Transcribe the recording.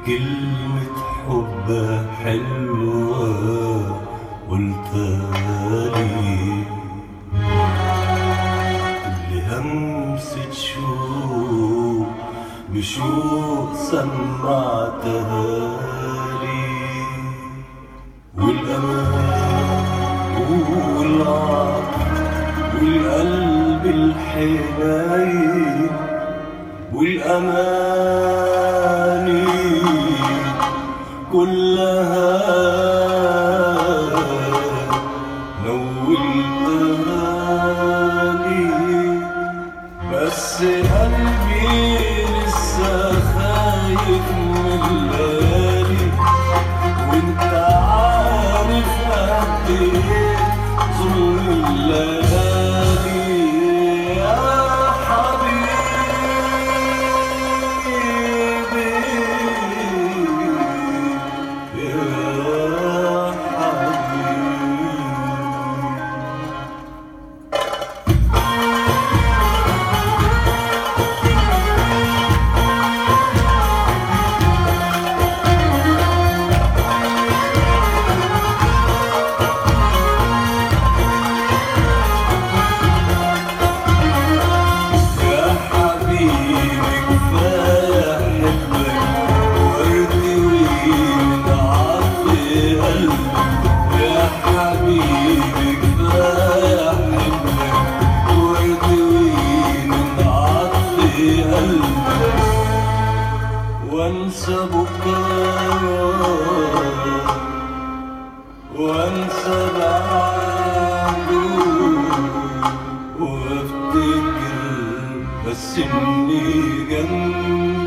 كلمة حب حلوة قلتها لي كل همسة شوق بشوق سمعتها لي والأمان والعطف والقلب الحنين والأماني كلها نولتها لي بس قلبي لسه خايف من الليالي وانت عارف قد ايه ظلم الليالي يا حبيبي يا حبيبي يا حبيبي كفاية حبك وارتوي من عطف قلبك يا حبيبي كفاية حبك وارتوي من عطف قلبك وانسى بكرة وانسى بعده وافتكر بس اني جنبك